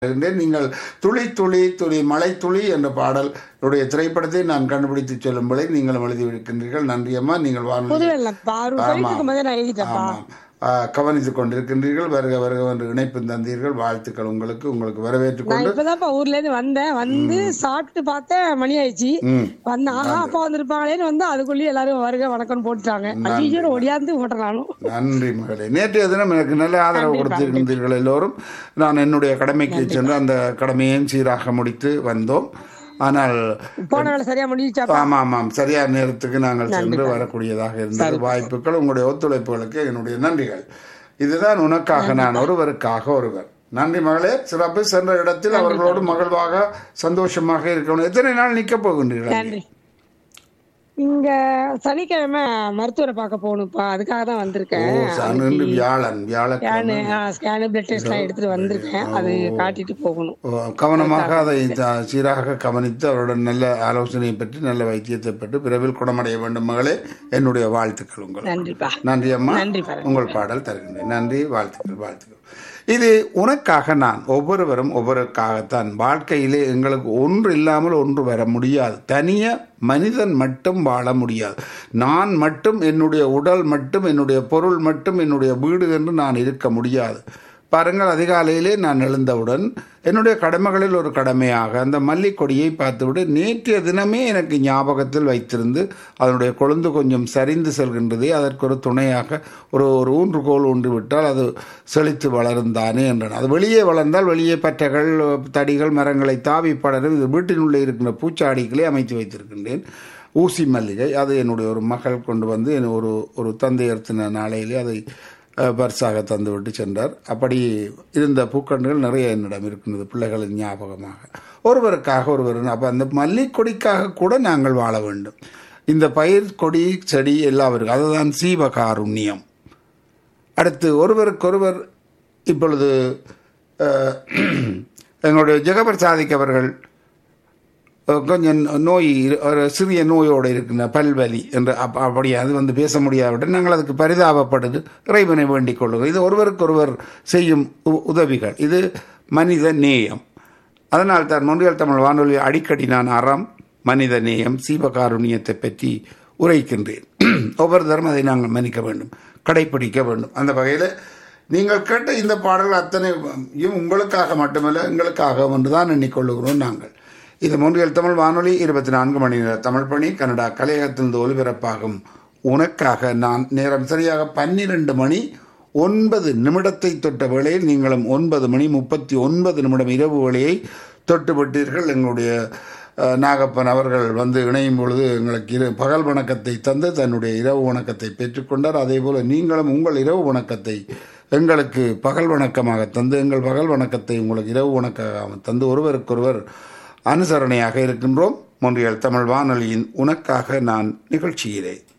இருந்தேன். நீங்கள் துளி துளி துளி மழை துளி என்ற பாடல் உடைய திரைப்படத்தை நான் கண்டுபிடித்து சொல்லும்படி நீங்களும் எழுதியிருக்கின்றீர்கள் நன்றி அம்மா நீங்கள் வானொலி புதுவெள்ளப்பா ஒரு சொல்லிட்டு முதல்ல நான் எழுதிட்டப்பா ஆமாம் ஆ, கவனித்துக் கொண்டிருக்கின்றீர்கள் வருக வருக என்று இணைப்பு தந்தீர்கள் வாழ்த்துக்கள் உங்களுக்கு உங்களுக்கு வரவேற்றுக் நான் கொண்டு இப்பதான்ப்பா ஊர்ல இருந்து வந்தேன் வந்து சாப்பிட்டு பார்த்தேன் மணி ஆயிடுச்சு ம் வந்தேன் ஆஹா அப்பா வந்திருப்பாங்களேன்னு வந்து அதுக்குள்ளேயே எல்லாரும் வருக வணக்கம்னு போட்டுட்டாங்க ஐயோ ஒடியாந்து போட்டேன் நானும் நன்றி மகளே நேற்றைய தினம் எனக்கு நல்ல ஆதரவு கொடுத்திருக்கின்றீர்கள் எல்லோரும் நான் என்னுடைய கடமைக்கு சென்று அந்த கடமையையும் சீராக முடித்து வந்தோம் ஆனால் போன வேலை சரியா முடிஞ்சாப்பா ஆமாம் ஆமாம் சரியான நேரத்துக்கு நாங்கள் சென்று வரக்கூடியதாக இருந்தது வாய்ப்புகள் உங்களுடைய ஒத்துழைப்புகளுக்கு என்னுடைய நன்றிகள் இதுதான் உனக்காக நான் ஒருவருக்காக ஒருவர் நன்றி மகளே சிறப்பு சென்ற இடத்தில் அவர்களோடு மகிழ்வாக சந்தோஷமாக இருக்கணும் எத்தனை நாள் நிக்க போகின்றீர்கள் நன்றி இங்க சனிக்கிழமை மருத்துவரை பார்க்க போகணும்ப்பா அதுக்காக தான் ஓ வந்திருக்கேன் சனு வியாழன் வியாழக்கிழமை ஸ்கேனு ஸ்கேனு பிளட் டெஸ்ட் எல்லாம் எடுத்துட்டு வந்திருக்கேன் அது காட்டிட்டு போகணும் ஓ, கவனமாக அதை த- சீராக கவனித்து அவருடன் நல்ல ஆலோசனையை பெற்று நல்ல வைத்தியத்தை பெற்று விரைவில் குணமடைய வேண்டும் மகளே என்னுடைய வாழ்த்துக்கள் உங்களுக்கு நன்றிப்பா நன்றி அம்மா நன்றி பாருங்க உங்கள் பாடல் தருகின்றேன் நன்றி வாழ்த்துக்கள் வாழ்த்துக்கள் இது உனக்காக நான் ஒவ்வொருவரும் ஒவ்வொருக்காகத்தான் வாழ்க்கையிலே எங்களுக்கு ஒன்று இல்லாமல் ஒன்று வர முடியாது தனிய மனிதன் மட்டும் வாழ முடியாது நான் மட்டும் என்னுடைய உடல் மட்டும் என்னுடைய பொருள் மட்டும் என்னுடைய வீடு என்று நான் இருக்க முடியாது பாருங்கள் அதிகாலையிலே நான் எழுந்தவுடன் என்னுடைய கடமைகளில் ஒரு கடமையாக அந்த மல்லிக்கொடியை பார்த்துவிட்டு நேற்றைய தினமே எனக்கு ஞாபகத்தில் வைத்திருந்து அதனுடைய கொழுந்து கொஞ்சம் சரிந்து செல்கின்றதே அதற்கு ஒரு துணையாக ஒரு ஒரு ஊன்றுகோல் ஊன்றி விட்டால் அது செழித்து வளரும் தானே என்றான் அது வெளியே வளர்ந்தால் வெளியே பற்றைகள் தடிகள் மரங்களை தாவி படரும் இது வீட்டினுள்ளே இருக்கின்ற பூச்சாடிகளை அமைத்து வைத்திருக்கின்றேன் ஊசி மல்லிகை அது என்னுடைய ஒரு மகள் கொண்டு வந்து என் ஒரு ஒரு தந்தையர்த்தின நாளையிலே அதை அஹ், பரிசாக தந்துவிட்டு சென்றார் அப்படி இருந்த பூக்கண்டுகள் நிறைய என்னிடம் இருக்கின்றது பிள்ளைகளின் ஞாபகமாக ஒருவருக்காக ஒருவர் அப்போ அந்த மல்லிக்கொடிக்காக கூட நாங்கள் வாழ வேண்டும் இந்த பயிர் கொடி செடி எல்லாவருக்கும் அதுதான் சீவகாருண்யம் அடுத்து ஒருவருக்கொருவர் இப்பொழுது அஹ், எங்களுடைய ஜெகபர் சாதிக் அவர்கள் அஹ், கொஞ்சம் நோய் இரு- ஒரு சிறிய நோயோடு இருக்கின்ற பல்வலி என்று அப் அப்படி அது வந்து பேச முடியாவிட்டால் நாங்கள் அதுக்கு பரிதாபப்படுது இறைவனை வேண்டிக் கொள்ளுங்கள் இது ஒருவருக்கொருவர் செய்யும் உ- உதவிகள் இது மனித நேயம் அதனால் தான் மொழியல் தமிழ் வானொலி அடிக்கடி நான் அறம் மனித நேயம் சீவகாருண்யத்தை பற்றி உரைக்கின்றேன் ஒவ்வொரு தரம் அதை நாங்கள் மன்னிக்க வேண்டும் கடைப்பிடிக்க வேண்டும் அந்த வகையில் நீங்கள் கேட்ட இந்த பாடல்கள் அத்தனையும் உங்களுக்காக மட்டுமல்ல எங்களுக்காக என்று தான் எண்ணிக்கொள்ளுகிறோம் நாங்கள் இது மூன்றியல் தமிழ் வானொலி இருபத்தி நான்கு மணி நேர தமிழ் பணி கனடா கலையகத்திலிருந்து ஒலிபரப்பாகும் உனக்காக நான் நேரம் சரியாக பன்னிரண்டு மணி ஒன்பது நிமிடத்தை தொட்ட வேளையில் நீங்களும் ஒன்பது மணி முப்பத்தி ஒன்பது நிமிடம் இரவு வேளையை தொட்டு விட்டீர்கள் எங்களுடைய அஹ், நாகப்பன் அவர்கள் வந்து இணையும் பொழுது எங்களுக்கு இரு பகல் வணக்கத்தை தந்து தன்னுடைய இரவு வணக்கத்தை பெற்றுக்கொண்டார் அதே போல நீங்களும் உங்கள் இரவு வணக்கத்தை எங்களுக்கு பகல் வணக்கமாக தந்து எங்கள் பகல் வணக்கத்தை உங்களுக்கு இரவு வணக்கமாக தந்து ஒருவருக்கொருவர் அனுசரணையாக இருக்கின்றோம் மொன்றியல் தமிழ் வானொலியின் உனக்காக நான் நிகழ்ச்சியிலே